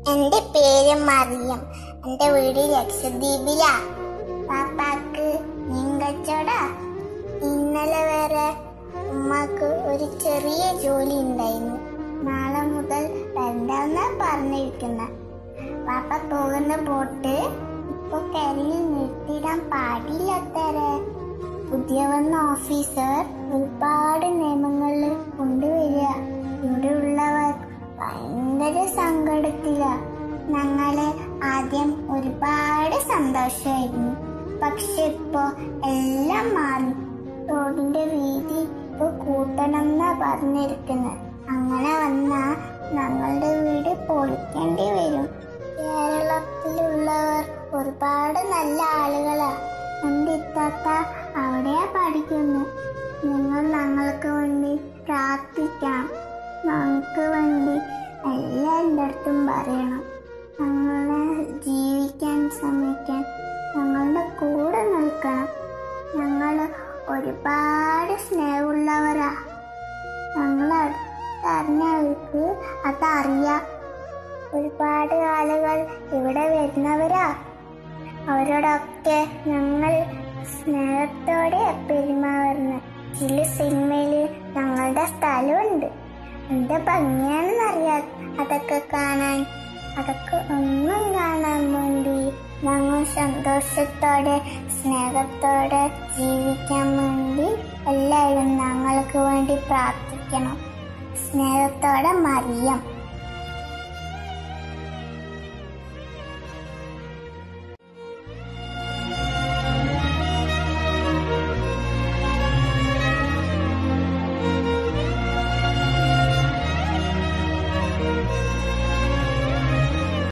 എന്റെ പേര് മറിയം എന്റെ വീട് ലക്ഷദ്വീപിലാ പാപ്പാക്ക് മീൻ കച്ചവടാ ഇന്നലെ വരെ ഉമ്മക്ക് ഒരു ചെറിയ ജോലി ഉണ്ടായിരുന്നു നാളെ മുതൽ രണ്ടാമെന്നാ പറഞ്ഞിരിക്കുന്ന പാപ്പ പോകുന്ന ബോട്ട് ഇപ്പൊ കരയിൽ നിർത്തിയിടാൻ പാടില്ലാത്തരെ പുതിയ വന്ന ഓഫീസർ ഒരുപാട് നിയമങ്ങളിൽ കൊണ്ടുവരിക ഇവിടെ ഉള്ളവർ ഭയങ്കര സങ്കടത്തില ഞങ്ങള് ആദ്യം ഒരുപാട് സന്തോഷമായിരുന്നു പക്ഷെ ഇപ്പൊ എല്ലാം മാറി റോഡിന്റെ വീതി ഇപ്പൊ കൂട്ടണം എന്നാ പറഞ്ഞിരിക്കുന്നത് അങ്ങനെ വന്നാ ഞങ്ങളുടെ വീട് പൊളിക്കേണ്ടി വരും കേരളത്തിലുള്ളവർ ഒരുപാട് നല്ല ആളുകളാ എന്റെ ഇത്താത്ത അവിടെയാ പഠിക്കുന്നു നിങ്ങൾ ഞങ്ങൾക്ക് വേണ്ടി പ്രാർത്ഥിക്കാം ഞങ്ങൾക്ക് വേണ്ടി എല്ലാവരുടെ അടുത്തും പറയണം ഞങ്ങളെ ജീവിക്കാൻ ശ്രമിക്കാൻ ഞങ്ങളുടെ കൂടെ നിൽക്കണം ഞങ്ങൾ ഒരുപാട് സ്നേഹമുള്ളവരാ ഞങ്ങൾ അടുത്തറിഞ്ഞവർക്ക് അതറിയാം ഒരുപാട് ആളുകൾ ഇവിടെ വരുന്നവരാ അവരോടൊക്കെ ഞങ്ങൾ സ്നേഹത്തോടെ പെരുമാറുന്നത് ചില സിനിമയില് ഞങ്ങളുടെ സ്ഥലമുണ്ട് എന്ത് ഭംഗിയാണെന്നറിയാം അതൊക്കെ കാണാൻ അതൊക്കെ ഒന്നും കാണാൻ വേണ്ടി ഞങ്ങൾ സന്തോഷത്തോടെ സ്നേഹത്തോടെ ജീവിക്കാൻ വേണ്ടി എല്ലാവരും ഞങ്ങൾക്ക് വേണ്ടി പ്രാർത്ഥിക്കണം സ്നേഹത്തോടെ മറിയം